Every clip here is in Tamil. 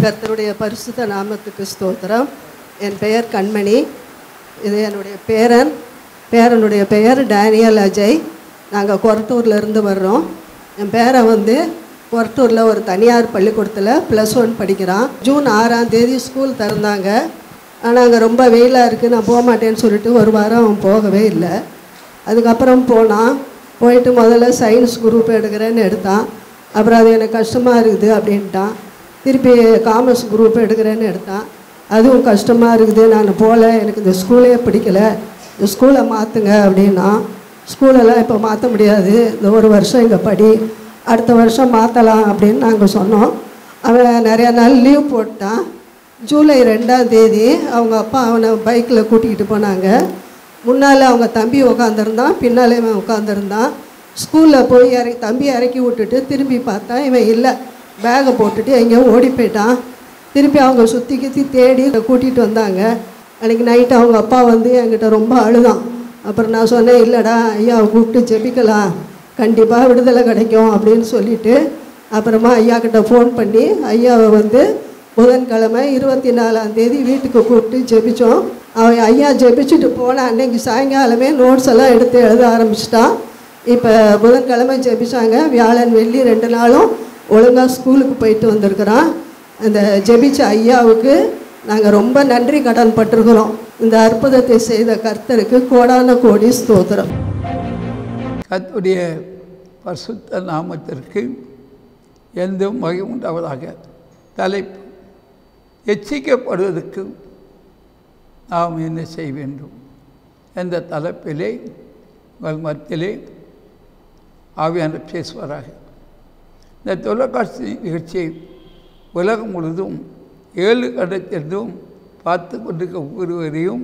கர்த்தருடைய பரிசுத்த நாமத்துக்கு ஸ்தோத்திரம் என் பெயர் கண்மணி இது என்னுடைய பேரன் பேரனுடைய பெயர் டேனியல் அஜய் நாங்கள் கொரட்டூர்ல இருந்து வர்றோம் என் பேரன் வந்து கொரட்டூரில் ஒரு தனியார் பள்ளிக்கூடத்தில் ப்ளஸ் ஒன் படிக்கிறான் ஜூன் ஆறாம் தேதி ஸ்கூல் திறந்தாங்க ஆனால் அங்கே ரொம்ப வெயிலாக இருக்குது நான் போக மாட்டேன்னு சொல்லிட்டு ஒரு வாரம் அவன் போகவே இல்லை அதுக்கப்புறம் போனான் போயிட்டு முதல்ல சயின்ஸ் குரூப் எடுக்கிறேன்னு எடுத்தான் அப்புறம் அது எனக்கு கஷ்டமாக இருக்குது அப்படின்ட்டான் திருப்பி காமர்ஸ் குரூப் எடுக்கிறேன்னு எடுத்தான் அதுவும் கஷ்டமாக இருக்குது நான் போகல எனக்கு இந்த ஸ்கூலே பிடிக்கல இந்த ஸ்கூலை மாற்றுங்க அப்படின்னா ஸ்கூலெல்லாம் இப்போ மாற்ற முடியாது இந்த ஒரு வருஷம் இங்கே படி அடுத்த வருஷம் மாற்றலாம் அப்படின்னு நாங்கள் சொன்னோம் அவன் நிறையா நாள் லீவ் போட்டான் ஜூலை ரெண்டாம் தேதி அவங்க அப்பா அவனை பைக்கில் கூட்டிக்கிட்டு போனாங்க முன்னால் அவங்க தம்பி உட்காந்துருந்தான் பின்னாலே இவன் உட்காந்துருந்தான் ஸ்கூலில் போய் இறக்கி தம்பி இறக்கி விட்டுட்டு திரும்பி பார்த்தா இவன் இல்லை பேகை போட்டுட்டு எங்கேயோ ஓடி போயிட்டான் திருப்பி அவங்க சுற்றி கித்தி தேடி கூட்டிகிட்டு வந்தாங்க அன்றைக்கி நைட்டு அவங்க அப்பா வந்து என்கிட்ட ரொம்ப அழுதான் அப்புறம் நான் சொன்னேன் இல்லைடா ஐயா கூப்பிட்டு ஜெபிக்கலாம் கண்டிப்பாக விடுதலை கிடைக்கும் அப்படின்னு சொல்லிட்டு அப்புறமா ஐயா கிட்ட ஃபோன் பண்ணி ஐயாவை வந்து புதன்கிழமை இருபத்தி நாலாம் தேதி வீட்டுக்கு கூப்பிட்டு ஜெபிச்சோம் அவன் ஐயா ஜெபிச்சுட்டு போன அன்னைக்கு சாயங்காலமே நோட்ஸ் எல்லாம் எடுத்து எழுத ஆரம்பிச்சிட்டான் இப்போ புதன்கிழமை ஜெபிச்சாங்க வியாழன் வெள்ளி ரெண்டு நாளும் ஒழுங்காக ஸ்கூலுக்கு போயிட்டு வந்திருக்கிறான் அந்த ஜெபிச்ச ஐயாவுக்கு நாங்கள் ரொம்ப நன்றி கடன் பட்டிருக்கிறோம் இந்த அற்புதத்தை செய்த கர்த்தருக்கு கோடான கோடி ஸ்தோத்திரம் கர்த்தருடைய பரிசுத்த நாமத்திற்கு எந்த மகை உண்டாவதாக தலைப்பு எச்சிக்கப்படுவதற்கு நாம் என்ன செய்ய வேண்டும் என்ற தலைப்பிலே உங்கள் மத்தியிலே ஆவியான பேசுவாராக இந்த தொலைக்காட்சி நிகழ்ச்சியை உலகம் முழுதும் ஏழு கடத்திலிருந்தும் பார்த்து கொண்டிருக்க ஒவ்வொருவரையும்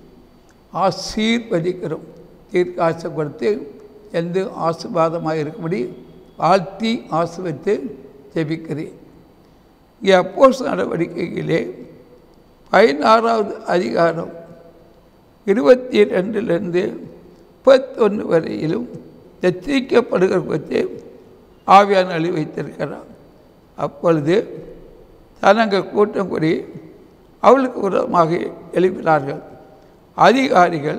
ஆசீர்வதிக்கிறோம் தீர்க்க ஆசை கொடுத்து எந்த ஆசீர்வாதமாக இருக்கும்படி வாழ்த்தி ஆசிர்வதித்து ஜெபிக்கிறேன் இங்கே அப்போஸ் நடவடிக்கைகளே பதினாறாவது அதிகாரம் இருபத்தி ரெண்டுலேருந்து முப்பத்தொன்று வரையிலும் எச்சரிக்கப்படுகிற பற்றி ஆவியான அழி வைத்திருக்கிறார் அப்பொழுது ஜனங்கள் கூட்டம் கூடி அவளுக்கு விரோதமாக எழுப்பினார்கள் அதிகாரிகள்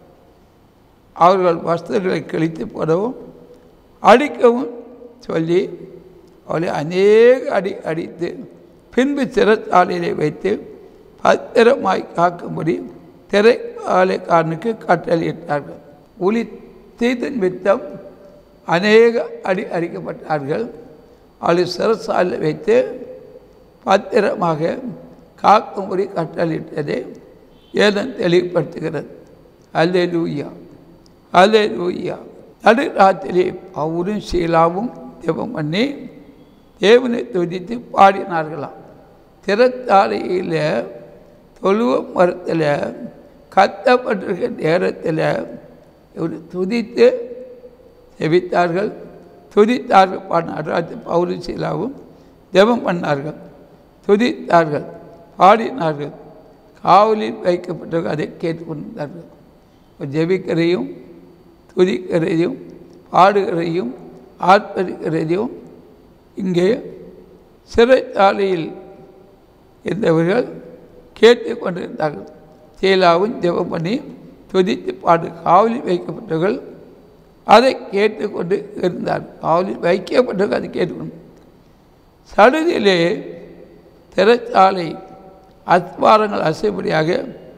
அவர்கள் வஸ்துகளை கிழித்து போடவும் அடிக்கவும் சொல்லி அவளை அநேக அடி அடித்து பின்பு சிறைச்சாலையிலே வைத்து பத்திரமாய் காக்கும்படி திரைக்காலைக்காரனுக்கு கட்டளையிட்டார்கள் ஒளி தீதன் மித்தம் அநேக அடி அடிக்கப்பட்டார்கள் அவளை சிறைச்சாலையில் வைத்து பத்திரமாக காக்கும்படி கட்டளையிட்டதை ஏதன் தெளிவுபடுத்துகிறது அல்லே லூயா அல்லே லூயா நடுராத்திரி அவரும் சீலாவும் ஜெபம் பண்ணி தேவனை துதித்து பாடினார்களாம் திறத்தாலையில் தொழுவ மரத்தில் கத்தப்பட்டிருக்க நேரத்தில் இவர் துதித்து ஜெபித்தார்கள் துதித்தார்கள் பாடினார்கள் பௌரு சீலாவும் ஜெபம் பண்ணார்கள் துதித்தார்கள் பாடினார்கள் காவலில் வைக்கப்பட்டவர்கள் அதை கேட்டுக்கொண்டிருந்தார்கள் ஜெபிக்கிறையும் துதிக்கிறதையும் பாடுகிறதையும் ஆர்ப்பரிக்கிறதையும் இங்கே சிறைச்சாலையில் இருந்தவர்கள் கேட்டு கொண்டிருந்தார்கள் செயலாவும் ஜெபம் பண்ணி துதித்து பாடு காவலில் வைக்கப்பட்டவர்கள் அதை கேட்டுக்கொண்டு இருந்தார் காவலில் வைக்கப்பட்டவர்கள் அதை கேட்டுக்கொண்டு சடுதியிலே திரைச்சாலை அஸ்வாரங்கள் அசைபடியாக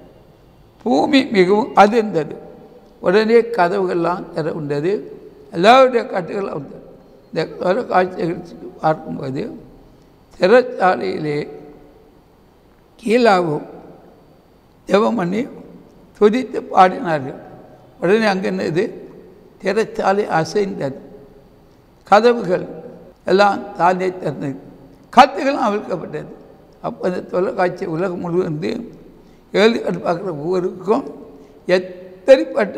பூமி மிகவும் அதிர்ந்தது உடனே கதவுகள்லாம் திற உண்டது எல்லாருடைய கட்டுகளும் வந்தது இந்த தொலைக்காட்சி நிகழ்ச்சிக்கு பார்க்கும்போது சிறைச்சாலையிலே கீழாவும் ஜெபம் பண்ணி துதித்து பாடினார்கள் உடனே அங்கே என்னது திரைச்சாலை அசைந்தது கதவுகள் எல்லாம் தானே திறந்தது கத்துகளும் அவிழ்க்கப்பட்டது அப்போ அந்த தொலைக்காட்சி உலகம் முழுவதும் ஏழு பார்க்குற ஒவ்வொருக்கும் எத்தனைப்பட்ட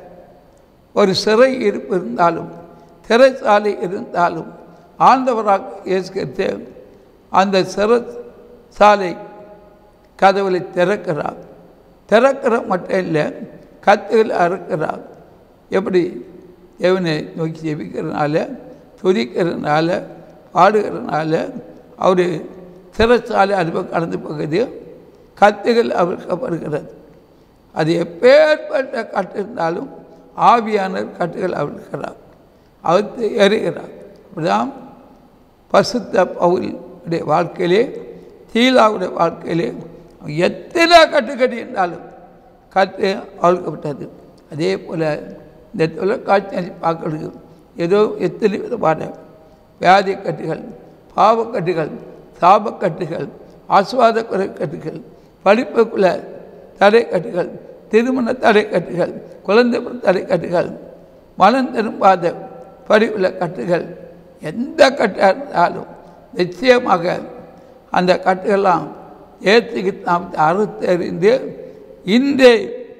ஒரு சிறை இருப்பு இருந்தாலும் சிறைச்சாலை இருந்தாலும் ஆண்டவராக இயேசுகிறது அந்த சிறைச்சாலை கதவுகளை திறக்கிறார் திறக்கிற மட்டும் இல்லை கத்துகள் அறுக்கிறார் எப்படி தேவனை நோக்கி ஜெபிக்கிறதுனால துதிக்கிறதுனால பாடுகிறதுனால அவர் சிறைச்சாலை அனுபவம் கடந்து போகுது கத்துகள் அவிழ்க்கப்படுகிறது அது எப்பேற்பட்ட கட்டு இருந்தாலும் ஆவியானர் கட்டுகள் அவிழ்க்கிறார் அவிழ்த்து எறிகிறார் அப்படிதான் பசுத்த பவுலுடைய வாழ்க்கையிலே தீலாவுடைய வாழ்க்கையிலே எத்தனை கட்டுக்கடி இருந்தாலும் கட்டு அவிழ்க்கப்பட்டது அதே போல் இந்த தொலைக்காட்சி பார்க்கறது ஏதோ எத்தனை விதமான வியாதி கட்டுகள் பாவக்கட்டுகள் சாபக்கட்டுகள் ஆசுவாத குறை கட்டுகள் படிப்புக்குள்ள தடை கட்டுகள் திருமண தடை கட்டுகள் குழந்தை தடை கட்டுகள் மனம் திரும்பாத படிவுள்ள கட்டுகள் எந்த கட்டாக இருந்தாலும் நிச்சயமாக அந்த கட்டுகள்லாம் ஏற்றுக்கு நாம் அறுத்தறிந்து இன்றே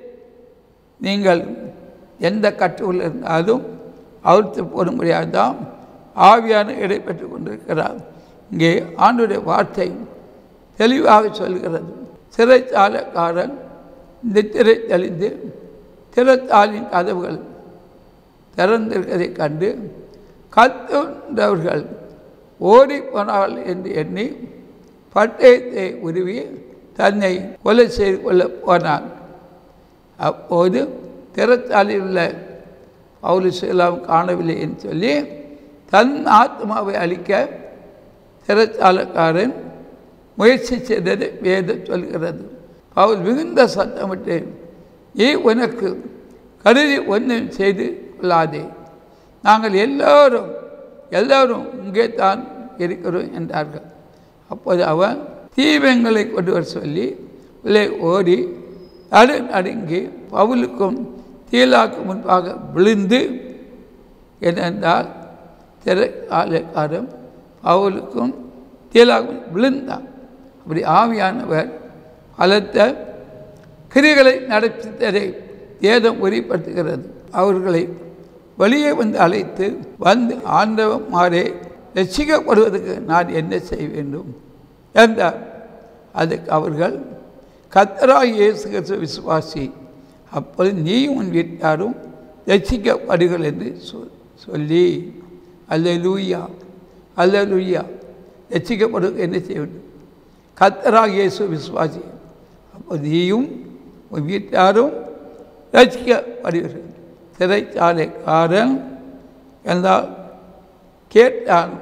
நீங்கள் எந்த கட்டுகள் இருந்தாலும் அவிழ்த்து போடும்படியாக தான் ஆவியான இடைப்பெற்று கொண்டிருக்கிறார் இங்கே ஆண்டுடைய வார்த்தை தெளிவாக சொல்கிறது சிறைச்சாலைக்காரன் நித்திரை தெளிந்து சிறைச்சாலின் கதவுகள் திறந்திருக்கிறதைக் கண்டு கத்துன்றவர்கள் ஓடி போனார்கள் என்று எண்ணி பட்டயத்தை உருவி தன்னை கொலை செய்து கொள்ள போனான் அப்போது திறத்தாலில் உள்ள பவுலு செல்லாம் காணவில்லை என்று சொல்லி தன் ஆத்மாவை அழிக்க திறச்சாலக்காரன் முயற்சி செய்தது வேதம் சொல்கிறது பவுல் மிகுந்த சத்தமிட்டு நீ உனக்கு கருதி ஒன்றும் செய்து கொள்ளாதே நாங்கள் எல்லோரும் எல்லோரும் இங்கே தான் இருக்கிறோம் என்றார்கள் அப்போது அவன் தீபங்களை கொண்டு வர சொல்லி உள்ளே ஓடி நடு நடுங்கி பவுலுக்கும் தீலாக்கு முன்பாக விழுந்து ஏனென்றால் திரை ஆலயக்காரன் பவுலுக்கும் தீலாக்கு விழுந்தான் அப்படி ஆவியானவர் பலத்த கிரிகளை நடத்தித்ததை வேதம் உரிப்படுத்துகிறது அவர்களை வெளியே வந்து அழைத்து வந்து ஆண்டவன் மாறே ரசிக்கப்படுவதற்கு நான் என்ன செய்ய வேண்டும் என்றார் அதுக்கு அவர்கள் கத்தராய் இயேசு கிறிஸ்து விசுவாசி அப்பொழுது நீயும் உன் வீட்டாரும் ரசிக்கப்படுகள் என்று சொல் சொல்லி அல்ல லூயா அல்ல லூயா ரசிக்கப்படுவது என்ன செய்ய வேண்டும் கத்தராக இயேசு விசுவாசி அப்போ நீயும் உன் வீட்டாரும் ரசிக்கப்படுவீர்கள் சிறைச்சாலைக்காரன் என்றால் கேட்டான்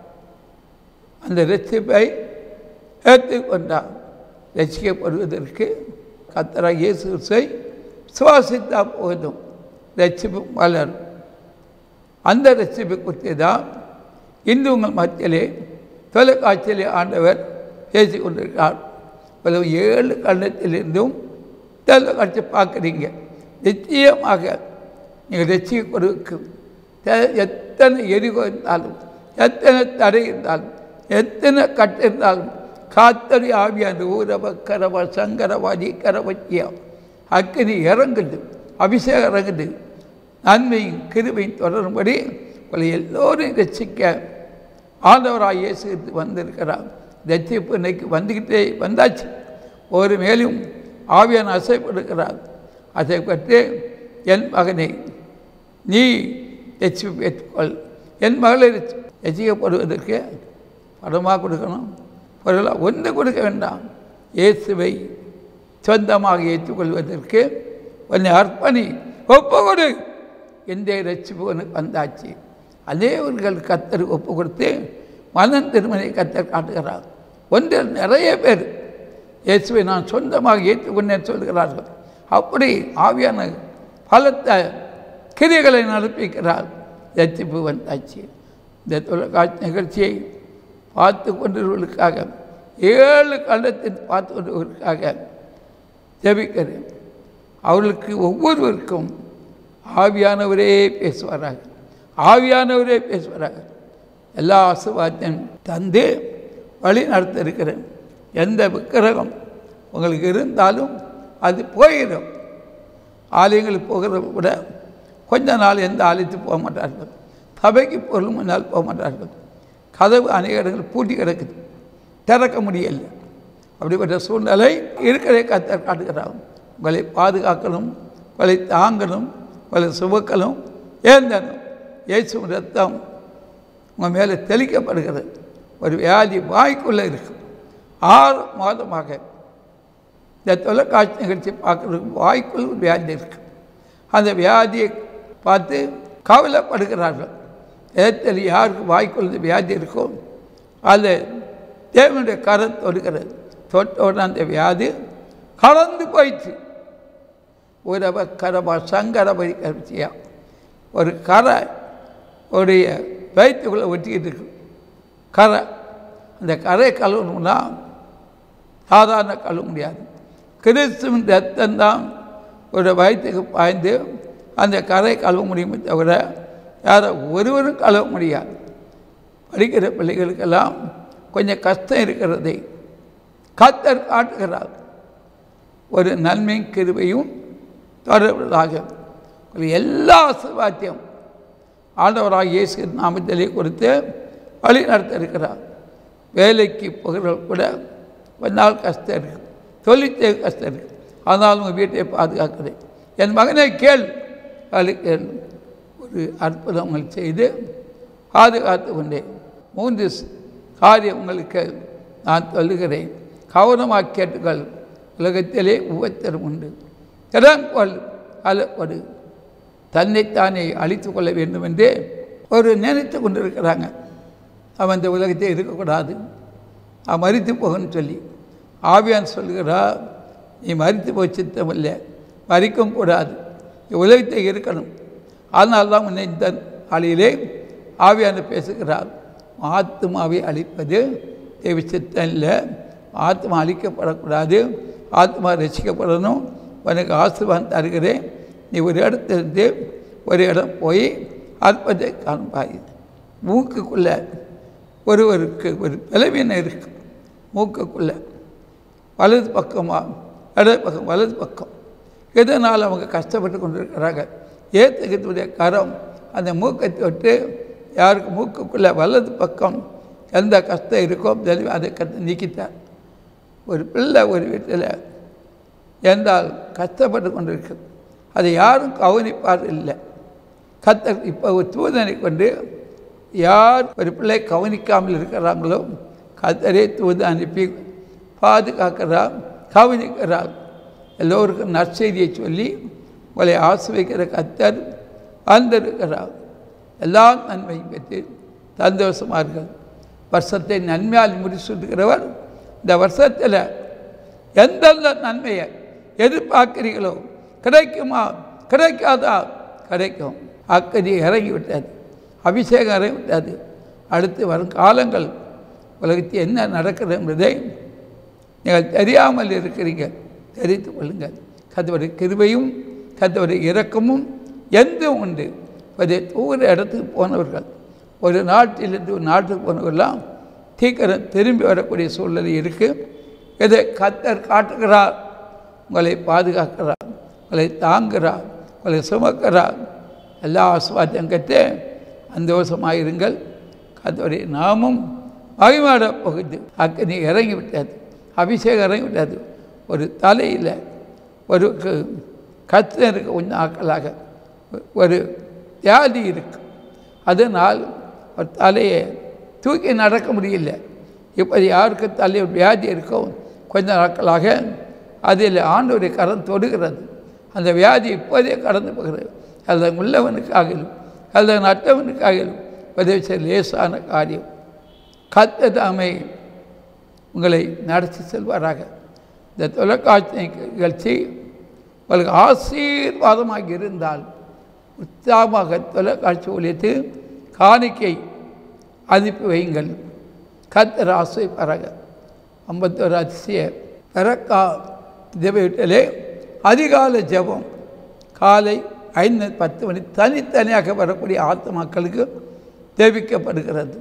அந்த ரசிப்பை ஏற்றுக்கொண்டான் ரசிக்கப்படுவதற்கு கத்தரா இயேசுவை சுவாசித்தால் போதும் ரட்சிப்பு வளரும் அந்த ரட்சிப்பை குறித்து தான் இன்று உங்கள் மத்தியிலே தொலைக்காட்சியிலே ஆண்டவர் பேசி கொண்டிருக்கிறார் பல ஏழு கண்டத்திலிருந்தும் தொலைக்காட்சி பார்க்குறீங்க நிச்சயமாக நீங்கள் ரசிக்கப்படுவதற்கு எத்தனை எரிகோ இருந்தாலும் எத்தனை தடை இருந்தாலும் எத்தனை கட்டு இருந்தாலும் காத்தடி ஆவியான ஊரவ கரவ சங்கரவாதி கரவச்சியா அக்கினி இறங்குது அபிஷேகம் இறங்குது நன்மையும் கிருபையும் தொடரும்படி உங்களை எல்லோரும் ரசிக்க ஆண்டவராக இயேசு வந்திருக்கிறார் ரட்சிப்பு இன்னைக்கு வந்துக்கிட்டே வந்தாச்சு ஒரு மேலும் ஆவியான அசைப்படுகிறார் அசைப்பட்டு என் மகனை நீ ரட்சிப்பு பெற்றுக்கொள் என் மகளை ரசிக்கப்படுவதற்கு படமாக கொடுக்கணும் பொருளாக ஒன்று கொடுக்க வேண்டாம் இயேசுவை சொந்தமாக ஏற்றுக்கொள்வதற்கு உன்னை அர்ப்பணி ஒப்பு கொடு எந்த ரட்சிப்பு உனக்கு வந்தாச்சு அதேவர்கள் கத்தர் ஒப்பு கொடுத்து மனன் திருமணை கத்தர் காட்டுகிறார் ஒன்றில் நிறைய பேர் இயேசுவை நான் சொந்தமாக ஏற்றுக்கொண்டேன் சொல்கிறார்கள் அப்படி ஆவியான பலத்த கிரிகளை நடப்பிக்கிறார் ரட்சிப்பு வந்தாச்சு இந்த தொலைக்காட்சி நிகழ்ச்சியை பார்த்து கொண்டவர்களுக்காக ஏழு கண்டத்தில் பார்த்து கொண்டவர்களுக்காக ஜெபிக்கிறேன் அவர்களுக்கு ஒவ்வொருவருக்கும் ஆவியானவரே பேசுவாராக ஆவியானவரே பேசுவாராக எல்லா ஆசிர்வாதத்தையும் தந்து வழி நடத்த இருக்கிறேன் எந்த விக்கிரகம் உங்களுக்கு இருந்தாலும் அது போயிடும் ஆலயங்களுக்கு போகிறத விட கொஞ்ச நாள் எந்த ஆலயத்துக்கு போக மாட்டார்கள் சபைக்கு பொருள் முன்னால் போக மாட்டார்கள் கதவு அநேக இடங்கள் பூட்டி கிடக்குது திறக்க முடியல அப்படிப்பட்ட சூழ்நிலை இருக்கிறதை கத்த காட்டுகிறாங்க உங்களை பாதுகாக்கணும் உங்களை தாங்கணும் உங்களை சுமக்கணும் ஏந்தணும் இயேசு ரத்தம் உங்கள் மேலே தெளிக்கப்படுகிறது ஒரு வியாதி வாய்க்குள்ளே இருக்கும் ஆறு மாதமாக இந்த தொலைக்காட்சி நிகழ்ச்சி பார்க்குறதுக்கு வாய்க்குள் ஒரு வியாதி இருக்கு அந்த வியாதியை பார்த்து கவலைப்படுகிறார்கள் ஏத்தல் யாருக்கு வாய்க்குள் இந்த வியாதி இருக்கோ அது தேவனுடைய கரம் தொடுகிறது தொட்ட உடனே அந்த வியாதி கலந்து போயிடுச்சு உறவ கரபா சங்கரபரி கரிச்சியா ஒரு கரை உடைய வயிற்றுக்குள்ளே ஒட்டிக்கிட்டு இருக்கு கரை அந்த கரை கழுவணும்னா சாதாரண கழுவ முடியாது கிறிஸ்துவின் ரத்தம் தான் ஒரு வயிற்றுக்கு பாய்ந்து அந்த கரை கழுவ முடியுமே தவிர யாரை ஒருவரும் கழுவ முடியாது படிக்கிற பிள்ளைகளுக்கெல்லாம் கொஞ்சம் கஷ்டம் இருக்கிறதை கத்தர் காட்டுகிறார் ஒரு நன்மை கிருபையும் தொடர்பதாக எல்லா ஆசீர்வாத்தியம் ஆண்டவராக இயேசு நாமத்திலே கொடுத்து வழி நடத்த இருக்கிறார் வேலைக்கு போகிறவர்கள் கூட கொஞ்ச நாள் கஷ்டம் இருக்கு தொழிற்சே கஷ்டம் இருக்கு அதனால் உங்கள் வீட்டை பாதுகாக்கிறேன் என் மகனை கேள் அதுக்கு ஒரு அற்புதம் உங்களுக்கு செய்து பாதுகாத்து கொண்டேன் மூன்று காரியம் உங்களுக்கு நான் சொல்லுகிறேன் கவனமாக கேட்டுக்கள் உலகத்திலே உபத்திரம் உண்டு திறங்கொள் அல்ல ஒரு தன்னைத்தானே அழித்து கொள்ள வேண்டும் என்று ஒரு நினைத்து கொண்டிருக்கிறாங்க அவன் இந்த உலகத்தை இருக்கக்கூடாது அவன் மறித்து போகணும்னு சொல்லி ஆவியான் சொல்கிறா நீ மறித்து போய் சித்தம் இல்லை மறிக்கவும் கூடாது இந்த உலகத்தை இருக்கணும் அதனால தான் உன்னை இந்த நாளிலே ஆவியான பேசுகிறார் ஆத்மாவை அழிப்பது தேவி சித்தம் இல்லை ஆத்மா அழிக்கப்படக்கூடாது ஆத்மா ரசிக்கப்படணும் உனக்கு ஆசிர்வாதம் தருகிறேன் நீ ஒரு இடத்திலிருந்து ஒரு இடம் போய் அற்பத்தை காண்பாய் மூக்குக்குள்ள ஒருவருக்கு ஒரு பலவீனம் இருக்கு மூக்குக்குள்ள வலது பக்கமாக இடது பக்கம் வலது பக்கம் இதனால் அவங்க கஷ்டப்பட்டு கொண்டிருக்கிறாங்க ஏற்றுக்கிறதுடைய கரம் அந்த மூக்கை தொட்டு யாருக்கு மூக்குக்குள்ளே வலது பக்கம் எந்த கஷ்டம் இருக்கோ தெளிவு அதை கற்று நீக்கித்தார் ஒரு பிள்ளை ஒரு வீட்டில் என்றால் கஷ்டப்பட்டு கொண்டிருக்கு அதை யாரும் கவனிப்பார் இல்லை கத்த இப்போ ஒரு தூதனை கொண்டு யார் ஒரு பிள்ளை கவனிக்காமல் இருக்கிறாங்களோ கத்தரே தூது அனுப்பி பாதுகாக்கிறார் கவனிக்கிறார் எல்லோருக்கும் நற்செய்தியை சொல்லி உங்களை ஆசிரியக்கிற கத்தர் வந்திருக்கிறார் எல்லா நன்மையும் பெற்று சந்தோஷமார்கள் வருஷத்தை நன்மையால் முடிச்சுட்டுக்கிறவர் இந்த வருஷத்தில் எந்தெந்த நன்மையை எதிர்பார்க்கிறீர்களோ கிடைக்குமா கிடைக்காதா கிடைக்கும் அக்கதி இறங்கி விட்டது அபிஷேகம் இறங்கி விட்டது அடுத்து வரும் காலங்கள் உலகத்தில் என்ன நடக்கிறது என்பதை நீங்கள் தெரியாமல் இருக்கிறீங்க தெரிந்து கொள்ளுங்கள் கத்தவருடைய கிருபையும் கத்தவருடைய இரக்கமும் எந்தும் உண்டு ஒரு தூர இடத்துக்கு போனவர்கள் ஒரு நாட்டிலிருந்து ஒரு நாட்டுக்கு போனவர்கள்லாம் சீக்கிரம் திரும்பி வரக்கூடிய சூழ்நிலை இருக்குது இதை கத்தர் காட்டுகிறார் உங்களை பாதுகாக்கிறார் உங்களை தாங்குகிறார் உங்களை சுமக்கிறார் எல்லா ஆசுவாத்தியம் கற்று சந்தோஷமாயிருங்கள் கத்தோடைய நாமும் மகிமாட பகுதி அக்கனி இறங்கி விட்டது அபிஷேகம் இறங்கி விட்டது ஒரு தலையில் ஒரு கத்து இருக்க கொஞ்சம் ஆக்கலாக ஒரு வியாதி இருக்கு அதனால் ஒரு தலையை தூக்கி நடக்க முடியல இப்போ யாருக்கு தலை வியாதி இருக்கோ கொஞ்ச நாட்களாக அதில் ஆண்டோடைய கரம் தொடுகிறது அந்த வியாதி இப்போதே கடந்து போகிறது அல்லது உள்ளவனுக்காகிலும் அல்லது நட்டவனுக்காகிலும் உதவி செய்ய லேசான காரியம் கத்த தாமை உங்களை நடத்தி செல்வாராக இந்த தொலைக்காட்சி நிகழ்ச்சி உங்களுக்கு ஆசீர்வாதமாக இருந்தால் உற்சாகமாக தொலைக்காட்சி ஊழியத்து காணிக்கை அனுப்பி வையுங்கள் கத்தர் ஆசைப்பாராக ஐம்பத்தோரு அதிசய பிறக்கா ஜெபவிட்டலே அதிகாலை ஜெபம் காலை ஐந்து பத்து மணி தனித்தனியாக வரக்கூடிய ஆத்மாக்களுக்கு தெரிவிக்கப்படுகிறது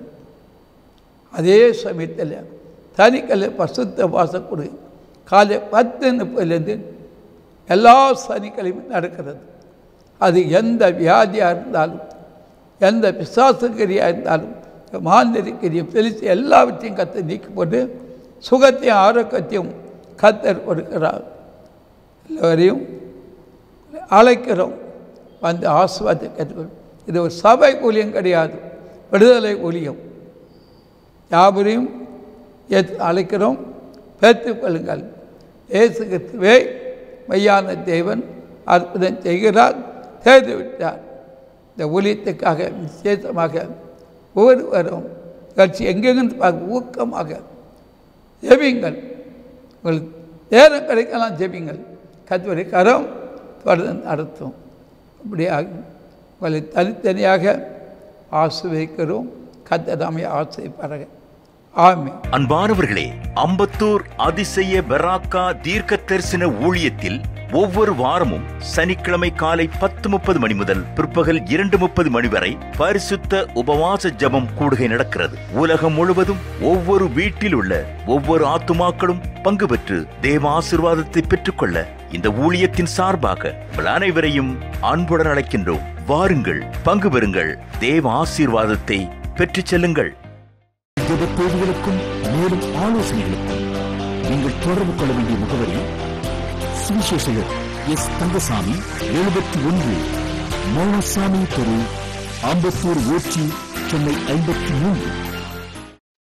அதே சமயத்தில் சனிக்கல்ல பசுத்த வாசம் கொடு காலை பத்து முப்பதுலேருந்து எல்லா சனிக்கிழமையும் நடக்கிறது அது எந்த வியாதியாக இருந்தாலும் எந்த பிசாசுக்கிரியாக இருந்தாலும் மாந்திரிக்கிரியம் பிரித்து எல்லாவற்றையும் கற்று நீக்கி போட்டு சுகத்தையும் ஆரோக்கியத்தையும் கத்தர் கொடுக்கிறார் எல்லோரையும் அழைக்கிறோம் வந்து ஆசுவாதத்தை கற்றுக்கொள் இது ஒரு சபை ஊழியம் கிடையாது விடுதலை ஊழியம் யாவரையும் ஏற்று அழைக்கிறோம் பெற்றுக் கொள்ளுங்கள் இயேசு கிறிஸ்துவே மையான தேவன் அற்புதம் செய்கிறார் செய்து விட்டார் இந்த ஊழியத்துக்காக விசேஷமாக ஒவ்வொருவரும் கட்சி எங்கெங்கிருந்து பார்க்க ஊக்கமாக ஜெபிங்கள் உங்களுக்கு நேரம் கிடைக்கலாம் ஜெபிங்கள் கத்துவரை கரம் தொடர்ந்து நடத்தும் அப்படியாக உங்களை தனித்தனியாக ஆசிர்வதிக்கிறோம் கத்ததாமே ஆசிரியப்பார்கள் ஆமே அன்பானவர்களே அம்பத்தூர் அதிசய பெராக்கா தீர்க்க தரிசன ஊழியத்தில் ஒவ்வொரு வாரமும் சனிக்கிழமை காலை பத்து முப்பது மணி முதல் பிற்பகல் இரண்டு முப்பது மணி வரை பரிசுத்த உபவாச ஜெபம் கூடுகை நடக்கிறது உலகம் முழுவதும் ஒவ்வொரு வீட்டில் உள்ள ஒவ்வொரு ஆத்துமாக்களும் பங்கு பெற்று தேவ ஆசிர்வாதத்தை பெற்றுக்கொள்ள இந்த ஊழியத்தின் சார்பாக உங்கள் அனைவரையும் அன்புடன் அழைக்கின்றோம் வாருங்கள் பங்கு பெறுங்கள் தேவ ஆசீர்வாதத்தை பெற்றுச் செல்லுங்கள் ஜெப தேவைகளுக்கும் மேலும் ஆலோசனைகளுக்கும் நீங்கள் தொடர்பு கொள்ள வேண்டிய முகவரி சுவிசேஷகர் எஸ் தங்கசாமி எழுபத்தி ஒன்று மௌனசாமி தெரு ஆம்பத்தூர் ஊர்ச்சி சென்னை ஐம்பத்தி மூன்று